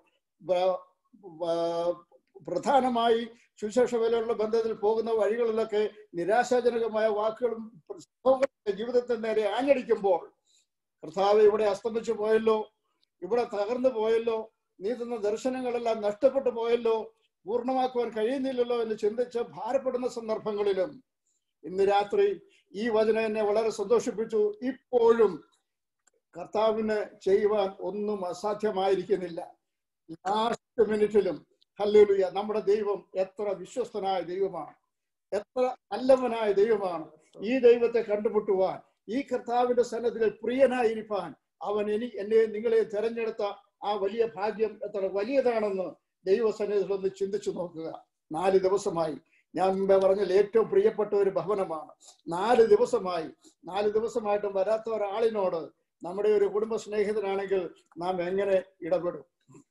B: പ്രധാനമായി സുവിശേഷ വേലയുള്ള ബന്ധത്തിൽ പോകുന്ന വഴികളിലൊക്കെ നിരാശാജനകമായ വാക്കുകളും ജീവിതത്തിന് നേരെ ആഞ്ഞടിക്കുമ്പോൾ കർത്താവ് ഇവിടെ അസ്തമിച്ചു പോയല്ലോ ഇവിടെ തകർന്നു പോയല്ലോ നീ തന്ന ദർശനങ്ങളെല്ലാം നഷ്ടപ്പെട്ടു പോയല്ലോ പൂർണ്ണമാക്കുവാൻ കഴിയുന്നില്ലല്ലോ എന്ന് ചിന്തിച്ച് ഭാരപ്പെടുന്ന സന്ദർഭങ്ങളിലും ഇന്ന് രാത്രി ഈ വചനം എന്നെ വളരെ സന്തോഷിപ്പിച്ചു ഇപ്പോഴും കർത്താവിന് ചെയ്യുവാൻ ഒന്നും അസാധ്യമായിരിക്കുന്നില്ല ലാസ്റ്റ് മിനിറ്റിലും ഹല്ലേലൂയ നമ്മുടെ ദൈവം എത്ര വിശ്വസ്തനായ ദൈവമാണ് എത്ര നല്ലവനായ ദൈവമാണ് ഈ ദൈവത്തെ കണ്ടുമുട്ടുവാൻ ഈ കർത്താവിന്റെ സന്നദ്ധിയിൽ പ്രിയനായിരിക്കാൻ അവൻ ഇനി എന്നെ നിങ്ങളെ തെരഞ്ഞെടുത്ത ആ വലിയ ഭാഗ്യം എത്ര വലിയതാണെന്ന് ദൈവസന്നിധിയിൽ ഒന്ന് ചിന്തിച്ചു നോക്കുക നാല് ദിവസമായി ഞാൻ മുമ്പേ പറഞ്ഞാൽ ഏറ്റവും പ്രിയപ്പെട്ട ഒരു ഭവനമാണ് നാല് ദിവസമായി നാല് ദിവസമായിട്ടും വരാത്ത ഒരാളിനോട് നമ്മുടെ ഒരു കുടുംബ സ്നേഹിതനാണെങ്കിൽ നാം എങ്ങനെ ഇടപെടും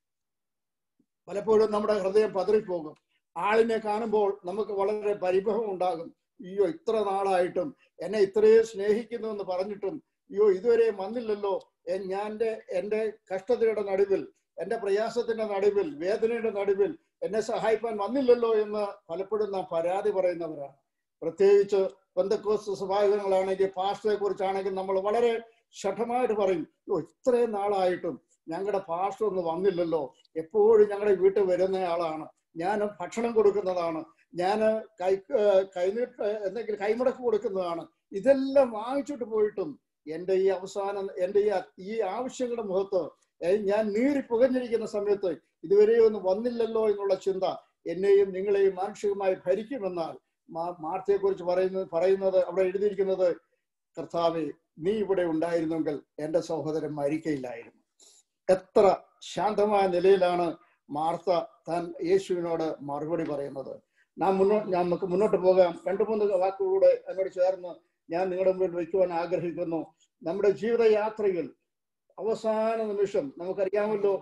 B: പലപ്പോഴും നമ്മുടെ ഹൃദയം പതറിപ്പോകും ആളിനെ കാണുമ്പോൾ നമുക്ക് വളരെ പരിഭവം ഉണ്ടാകും അയ്യോ ഇത്ര നാളായിട്ടും എന്നെ ഇത്രയും സ്നേഹിക്കുന്നു എന്ന് പറഞ്ഞിട്ടും അയ്യോ ഇതുവരെ വന്നില്ലല്ലോ എ- ഞാൻ എൻ്റെ എൻ്റെ കഷ്ടതയുടെ നടുവിൽ എൻ്റെ പ്രയാസത്തിന്റെ നടുവിൽ വേദനയുടെ നടുവിൽ എന്നെ സഹായിക്കാൻ വന്നില്ലല്ലോ എന്ന് പലപ്പോഴും നാം പരാതി പറയുന്നവരാണ് പ്രത്യേകിച്ച് ബന്ധക്കോസ് സ്വഭാവികങ്ങളാണെങ്കിൽ പാസ്റ്ററെ കുറിച്ചാണെങ്കിൽ നമ്മൾ വളരെ ശഠമായിട്ട് പറയും "ഓ, ഇത്രയും നാളായിട്ടും ഞങ്ങളുടെ പാസ്റ്റർ ഒന്നും വന്നില്ലല്ലോ എപ്പോഴും ഞങ്ങളുടെ വീട്ടിൽ വരുന്ന ആളാണ് ഞാൻ ഭക്ഷണം കൊടുക്കുന്നതാണ് ഞാൻ കൈ ഏർ കൈനീട്ട് എന്തെങ്കിലും കൈമുടക്ക് കൊടുക്കുന്നതാണ് ഇതെല്ലാം വാങ്ങിച്ചിട്ട് പോയിട്ടും എൻ്റെ ഈ അവസാനം എൻ്റെ ഈ ഈ ആവശ്യങ്ങളുടെ മുഖത്ത് ഏർ ഞാൻ നീറി പുകഞ്ഞിരിക്കുന്ന സമയത്ത് ഇതുവരെ ഒന്നും വന്നില്ലല്ലോ എന്നുള്ള ചിന്ത എന്നെയും നിങ്ങളെയും മാനുഷികമായി ഭരിക്കുമെന്നാൽ മാർത്തയെ കുറിച്ച് പറയുന്നത് പറയുന്നത് അവിടെ എഴുതിയിരിക്കുന്നത് കർത്താവെ നീ ഇവിടെ ഉണ്ടായിരുന്നെങ്കിൽ എൻ്റെ സഹോദരൻ മരിക്കയില്ലായിരുന്നു എത്ര ശാന്തമായ നിലയിലാണ് മാർത്ത താൻ യേശുവിനോട് മറുപടി പറയുന്നത് നാം മുന്നോട്ട് നമുക്ക് മുന്നോട്ട് പോകാം രണ്ടു മൂന്ന് വാക്കുകൂടെ എന്നോട് ചേർന്ന് ഞാൻ നിങ്ങളുടെ മുമ്പിൽ വയ്ക്കുവാൻ ആഗ്രഹിക്കുന്നു നമ്മുടെ ജീവിതയാത്രയിൽ അവസാന നിമിഷം നമുക്കറിയാമല്ലോ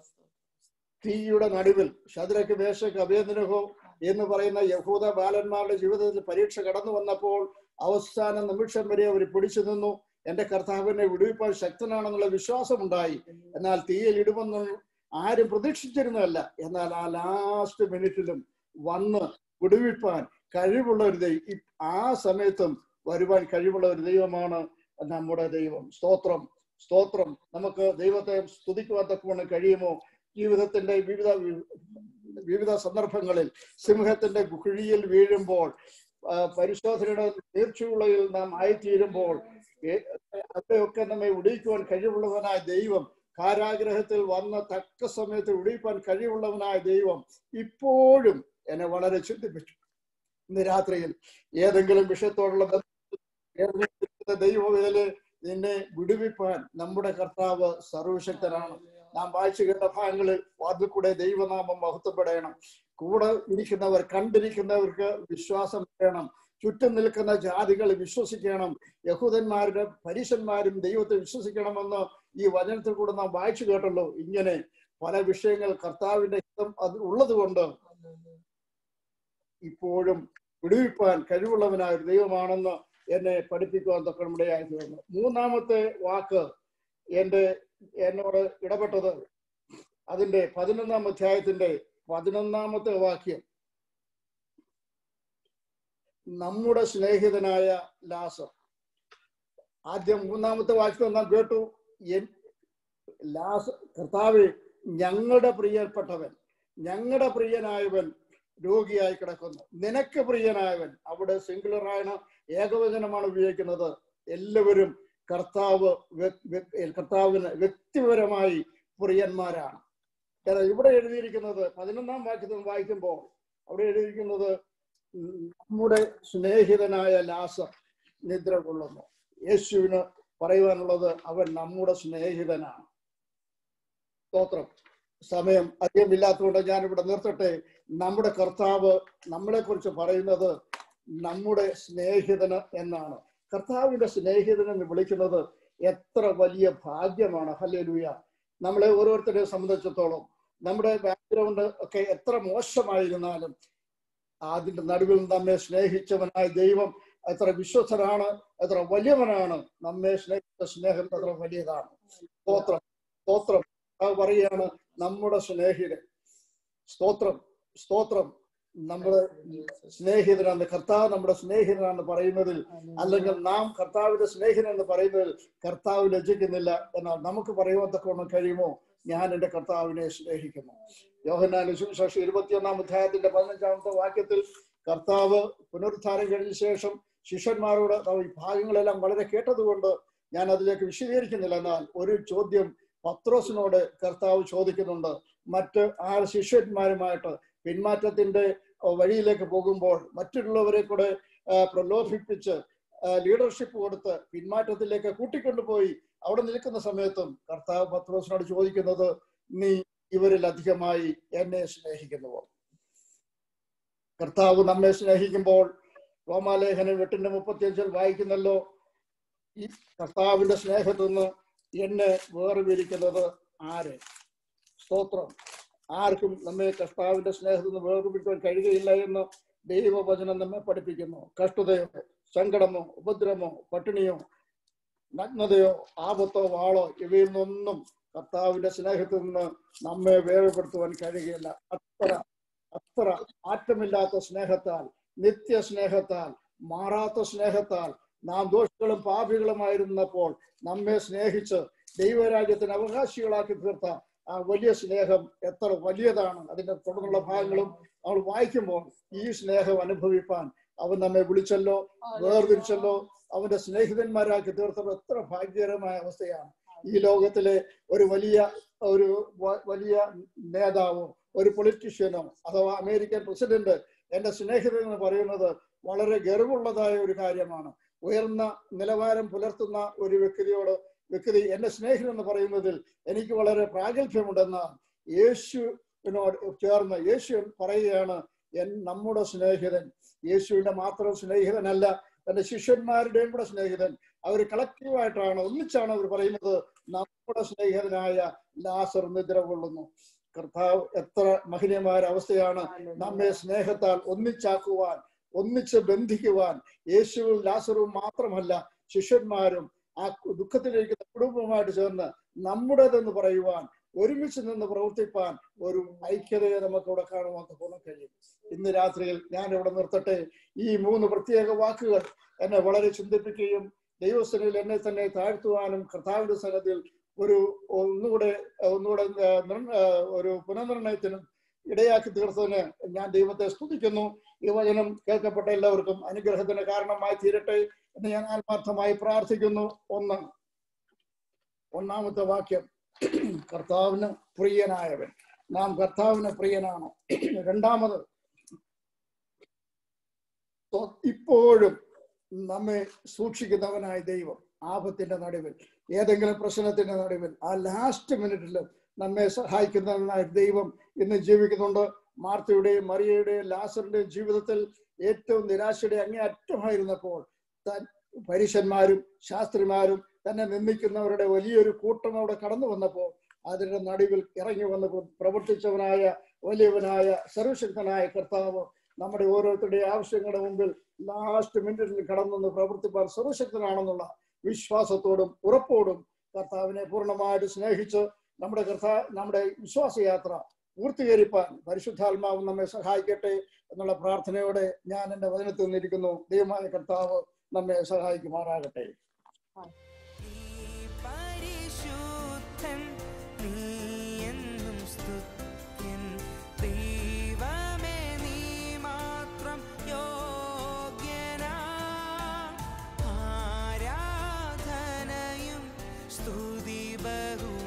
B: തീയുടെ നടുവിൽ ശദ്രക്ക് വേഷക്ക് അഭേദനഹോ എന്ന് പറയുന്ന യഹൂദ ബാലന്മാരുടെ ജീവിതത്തിൽ പരീക്ഷ കടന്നു വന്നപ്പോൾ അവസാന നിമിഷം വരെ അവർ പിടിച്ചു നിന്നു എന്റെ കർത്താവിനെ വിടുവിപ്പാൻ ശക്തനാണെന്നുള്ള വിശ്വാസമുണ്ടായി എന്നാൽ തീയിൽ ഇടുമെന്ന് ആരും പ്രതീക്ഷിച്ചിരുന്നതല്ല എന്നാൽ ആ ലാസ്റ്റ് മിനിറ്റിലും വന്ന് വിടുവിപ്പാൻ കഴിവുള്ള ഒരു ദൈവം ആ സമയത്തും വരുവാൻ കഴിവുള്ള ഒരു ദൈവമാണ് നമ്മുടെ ദൈവം സ്തോത്രം സ്തോത്രം നമുക്ക് ദൈവത്തെ സ്തുതിക്കുവാൻ തക്കവണ്ണം കഴിയുമോ ജീവിതത്തിന്റെ വിവിധ വിവിധ സന്ദർഭങ്ങളിൽ സിംഹത്തിന്റെ കുഴിയിൽ വീഴുമ്പോൾ ആ, പരിശോധനയുടെ തീർച്ചയുള്ളയിൽ നാം ആയിത്തീരുമ്പോൾ ഏ- അവിടെയൊക്കെ നമ്മെ ഉടിക്കുവാൻ കഴിവുള്ളവനായ ദൈവം കാരാഗ്രഹത്തിൽ വന്ന തക്ക സമയത്ത് ഉടിപ്പാൻ കഴിവുള്ളവനായ ദൈവം ഇപ്പോഴും എന്നെ വളരെ ചിന്തിപ്പിച്ചു ഇന്ന് രാത്രിയിൽ ഏതെങ്കിലും വിഷയത്തോടുള്ള ബന്ധത്തിൽ ഏതെങ്കിലും ദൈവവേല നിന്നെ വിടുവിപ്പാൻ നമ്മുടെ കർത്താവ് സർവശക്തനാണ് നാം വായിച്ചു കേട്ട ഭാഗങ്ങളിൽ അതിൽ കൂടെ ദൈവനാമം മഹത്വപ്പെടണം കൂടെ ഇരിക്കുന്നവർ കണ്ടിരിക്കുന്നവർക്ക് വിശ്വാസം വേണം ചുറ്റും നിൽക്കുന്ന ജാതികൾ വിശ്വസിക്കണം യഹൂദന്മാരുടെ പരീശന്മാരും ദൈവത്തെ വിശ്വസിക്കണമെന്ന് ഈ വചനത്തിൽ കൂടെ നാം വായിച്ചു കേട്ടല്ലോ ഇങ്ങനെ പല വിഷയങ്ങൾ കർത്താവിന്റെ ഹിതം അത് ഉള്ളത് കൊണ്ട് ഇപ്പോഴും വിടുവിപ്പാൻ കഴിവുള്ളവനായ ഒരു ദൈവമാണെന്ന് എന്നെ പഠിപ്പിക്കുവാൻ തൊക്കമിടയായി തീർന്നു മൂന്നാമത്തെ വാക്ക് എന്റെ എന്നോട് ഇടപെട്ടത് അതിന്റെ പതിനൊന്നാം അധ്യായത്തിന്റെ പതിനൊന്നാമത്തെ വാക്യം നമ്മുടെ സ്നേഹിതനായ ലാസർ ആദ്യം മൂന്നാമത്തെ വാക്യം നാം കേട്ടു എൻ- ലാസ കർത്താവ് ഞങ്ങളുടെ പ്രിയപ്പെട്ടവൻ ഞങ്ങളുടെ പ്രിയനായവൻ രോഗിയായി കിടക്കുന്നു നിനക്ക് പ്രിയനായവൻ അവിടെ സിംഗുലറാണ് ഏകവചനമാണ് ഉപയോഗിക്കുന്നത് എല്ലാവരും കർത്താവ് വ്യ- വ്യ- കർത്താവിന് വ്യക്തിപരമായി പ്രിയന്മാരാണ് കാരണം ഇവിടെ എഴുതിയിരിക്കുന്നത് പതിനൊന്നാം വാക്യത്തിൽ വായിക്കുമ്പോൾ അവിടെ എഴുതിയിരിക്കുന്നത് ഉം നമ്മുടെ സ്നേഹിതനായ ലാസർ നിദ്ര കൊള്ളുന്നു യേശുവിന് പറയുവാനുള്ളത് അവൻ നമ്മുടെ സ്നേഹിതനാണ് സ്തോത്രം സമയം അധികമില്ലാത്തതുകൊണ്ട് ഞാൻ ഇവിടെ നിർത്തട്ടെ നമ്മുടെ കർത്താവ് നമ്മളെ കുറിച്ച് പറയുന്നത് നമ്മുടെ സ്നേഹിതന് എന്നാണ് കർത്താവിന്റെ സ്നേഹിതൻ എന്ന് വിളിക്കുന്നത് എത്ര വലിയ ഭാഗ്യമാണ് ഹല്ലേലൂയ നമ്മളെ ഓരോരുത്തരെ സംബന്ധിച്ചിടത്തോളം നമ്മുടെ ബാക്ക്ഗ്രൗണ്ട് ഒക്കെ എത്ര മോശമായിരുന്നാലും അതിന്റെ നടുവിൽ നമ്മെ സ്നേഹിച്ചവനായ ദൈവം എത്ര വിശ്വസനാണ് എത്ര വലിയവനാണ് നമ്മെ സ്നേഹിച്ച സ്നേഹം എത്ര വലിയതാണ് സ്തോത്രം സ്തോത്രം അത് പറയാണ് നമ്മുടെ സ്നേഹിതൻ സ്തോത്രം സ്തോത്രം നമ്മുടെ സ്നേഹിതനാണ് കർത്താവ് നമ്മുടെ സ്നേഹിതനാണെന്ന് പറയുന്നതിൽ അല്ലെങ്കിൽ നാം കർത്താവിന്റെ സ്നേഹിതൻ എന്ന് പറയുന്നതിൽ കർത്താവ് ലജ്ജിക്കുന്നില്ല എന്നാൽ നമുക്ക് പറയുവാൻ തക്കവണ്ണം കഴിയുമോ ഞാൻ എന്റെ കർത്താവിനെ സ്നേഹിക്കുന്നു യോഹന്നാൻ സുവിശേഷം ഇരുപത്തിയൊന്നാം അധ്യായത്തിന്റെ പതിനഞ്ചാമത്തെ വാക്യത്തിൽ കർത്താവ് പുനരുദ്ധാനം കഴിഞ്ഞ ശേഷം ശിഷ്യന്മാരോട് ഈ ഭാഗങ്ങളെല്ലാം വളരെ കേട്ടതുകൊണ്ട് ഞാൻ അതിലേക്ക് വിശദീകരിക്കുന്നില്ല എന്നാൽ ഒരു ചോദ്യം പത്രോസിനോട് കർത്താവ് ചോദിക്കുന്നുണ്ട് മറ്റ് ആ ശിഷ്യന്മാരുമായിട്ട് പിന്മാറ്റത്തിന്റെ അഹ് വഴിയിലേക്ക് പോകുമ്പോൾ മറ്റുള്ളവരെ കൂടെ ആ, പ്രലോഭിപ്പിച്ച് ലീഡർഷിപ്പ് കൊടുത്ത് പിന്മാറ്റത്തിലേക്ക് കൂട്ടിക്കൊണ്ടുപോയി അവിടെ നിൽക്കുന്ന സമയത്തും കർത്താവ് പത്രോസിനോട് ചോദിക്കുന്നത് നീ ഇവരിൽ അധികമായി എന്നെ സ്നേഹിക്കുന്നുവോ കർത്താവ് നമ്മെ സ്നേഹിക്കുമ്പോൾ റോമാലേഖനം എട്ടിന്റെ മുപ്പത്തിയഞ്ചിൽ വായിക്കുന്നല്ലോ ഈ കർത്താവിന്റെ സ്നേഹത്തിൽ നിന്ന് എന്നെ വേർപിരിക്കുന്നത് ആര് സ്തോത്രം ആർക്കും നമ്മെ കർത്താവിന്റെ സ്നേഹത്തിൽ നിന്ന് വേർപിരിക്കാൻ കഴിയുകയില്ല എന്ന് ദൈവവചനം നമ്മെ പഠിപ്പിക്കുന്നു കഷ്ടതയോ സങ്കടമോ ഉപദ്രവമോ പട്ടിണിയോ നഗ്നതയോ ആപത്തോ വാളോ ഇവയിൽ നിന്നൊന്നും കർത്താവിന്റെ സ്നേഹത്തിൽ നിന്ന് നമ്മെ വേർപെടുത്തുവാൻ കഴിയുകയില്ല അത്ര അത്ര മാറ്റമില്ലാത്ത സ്നേഹത്താൽ നിത്യ സ്നേഹത്താൽ മാറാത്ത സ്നേഹത്താൽ നാം ദോഷികളും പാപികളുമായിരുന്നപ്പോൾ നമ്മെ സ്നേഹിച്ച് ദൈവരാജ്യത്തിന് അവകാശികളാക്കി തീർത്ത ആ വലിയ സ്നേഹം എത്ര വലിയതാണ് അതിന്റെ തുടർന്നുള്ള ഭാഗങ്ങളും നമ്മൾ വായിക്കുമ്പോൾ ഈ സ്നേഹം അനുഭവിപ്പാൻ അവൻ നമ്മെ വിളിച്ചല്ലോ വേർതിരിച്ചല്ലോ അവന്റെ സ്നേഹിതന്മാരാക്കി തീർത്തപ്പോൾ എത്ര ഭാഗ്യകരമായ അവസ്ഥയാണ് ഈ ലോകത്തിലെ ഒരു വലിയ ഒരു വ- വലിയ നേതാവോ ഒരു പൊളിറ്റീഷ്യനോ അഥവാ അമേരിക്കൻ പ്രസിഡന്റ് എന്റെ സ്നേഹിതൻ എന്ന് പറയുന്നത് വളരെ ഗർവുള്ളതായ ഒരു കാര്യമാണ് ഉയർന്ന നിലവാരം പുലർത്തുന്ന ഒരു വ്യക്തിയോട് വ്യക്തി എന്റെ സ്നേഹിതൻ എന്ന് പറയുന്നതിൽ എനിക്ക് വളരെ പ്രാഗൽഭ്യമുണ്ടെന്ന് യേശുവിനോട് ചേർന്ന് യേശു പറയുകയാണ് എൻ നമ്മുടെ സ്നേഹിതൻ യേശുവിന്റെ മാത്രം സ്നേഹിതനല്ല തന്റെ ശിഷ്യന്മാരുടെയും കൂടെ സ്നേഹിതൻ അവർ കളക്റ്റീവായിട്ടാണ് ഒന്നിച്ചാണ് അവർ പറയുന്നത് നമ്മുടെ സ്നേഹിതനായ ലാസർ നിദ്ര കൊള്ളുന്നു കർത്താവ് എത്ര മഹനീയമായ അവസ്ഥയാണ് നമ്മെ സ്നേഹത്താൽ ഒന്നിച്ചാക്കുവാൻ ഒന്നിച്ച് ബന്ധിക്കുവാൻ യേശുവും ലാസറും മാത്രമല്ല ശിഷ്യന്മാരും ആ ദുഃഖത്തിലേക്ക് കുടുംബമായിട്ട് ചേർന്ന് നമ്മുടേതെന്ന് പറയുവാൻ ഒരുമിച്ച് നിന്ന് പ്രവർത്തിപ്പാൻ ഒരു ഐക്യതയെ നമുക്ക് ഇവിടെ കാണുവാൻ തോന്നാൻ കഴിയും ഇന്ന് രാത്രിയിൽ ഞാൻ ഇവിടെ നിർത്തട്ടെ ഈ മൂന്ന് പ്രത്യേക വാക്കുകൾ എന്നെ വളരെ ചിന്തിപ്പിക്കുകയും ദൈവസ്ഥനിൽ എന്നെ തന്നെ താഴ്ത്തുവാനും കർത്താവിന്റെ സന്നദ്ധിയിൽ ഒരു ഒന്നുകൂടെ ഒന്നുകൂടെ ആ, നിർ- ആ, ഒരു പുനർനിർണയത്തിനും ഇടയാക്കി തീർത്തതിന് ഞാൻ ദൈവത്തെ സ്തുതിക്കുന്നു ഈ വചനം കേൾക്കപ്പെട്ട എല്ലാവർക്കും അനുഗ്രഹത്തിന് കാരണമായി തീരട്ടെ എന്ന് ഞാൻ ആത്മാർത്ഥമായി പ്രാർത്ഥിക്കുന്നു ഒന്ന് ഒന്നാമത്തെ വാക്യം കർത്താവിന് പ്രിയനായവൻ നാം കർത്താവിന് പ്രിയനാണ് രണ്ടാമത് സ്വ- ഇപ്പോഴും നമ്മെ സൂക്ഷിക്കുന്നവനായ ദൈവം ആപത്തിന്റെ നടുവിൽ ഏതെങ്കിലും പ്രശ്നത്തിന്റെ നടുവിൽ ആ ലാസ്റ്റ് മിനിറ്റിൽ നമ്മെ സഹായിക്കുന്നവനായ ദൈവം ഇന്ന് ജീവിക്കുന്നുണ്ട് മാർത്തയുടെയും മറിയയുടെയും ലാസറിന്റെയും ജീവിതത്തിൽ ഏറ്റവും നിരാശയുടെ അങ്ങേയറ്റമായിരുന്നപ്പോൾ താൻ പരീശന്മാരും ശാസ്ത്രിമാരും തന്നെ നിന്ദിക്കുന്നവരുടെ വലിയൊരു കൂട്ടം അവിടെ കടന്നു വന്നപ്പോൾ അതിന്റെ നടുവിൽ ഇറങ്ങി വന്ന് പ്ര- പ്രവർത്തിച്ചവനായ വലിയവനായ സർവശക്തനായ കർത്താവ് നമ്മുടെ ഓരോരുത്തരുടെയും ആവശ്യങ്ങളുടെ മുമ്പിൽ ലാസ്റ്റ് മിനിറ്റിൽ കടന്നു പ്രവർത്തിപ്പാൻ സർവശക്തനാണെന്നുള്ള വിശ്വാസത്തോടും ഉറപ്പോടും കർത്താവിനെ പൂർണ്ണമായിട്ട് സ്നേഹിച്ച് നമ്മുടെ കർത്താ നമ്മുടെ വിശ്വാസയാത്ര പൂർത്തീകരിപ്പാൻ പരിശുദ്ധാത്മാവ് നമ്മെ സഹായിക്കട്ടെ എന്നുള്ള പ്രാർത്ഥനയോടെ ഞാൻ എന്റെ വചനത്തിൽ നിന്നിരിക്കുന്നു ദൈവമായ കർത്താവ് നമ്മെ സഹായിക്കുമാറാകട്ടെ
D: നീ പരിശുദ്ധൻ നീ എന്നും സ്തുത്യൻ ദൈവമേ നീ മാത്രം യോഗ്യനാ ആരാധനയും സ്തുതി ബഹു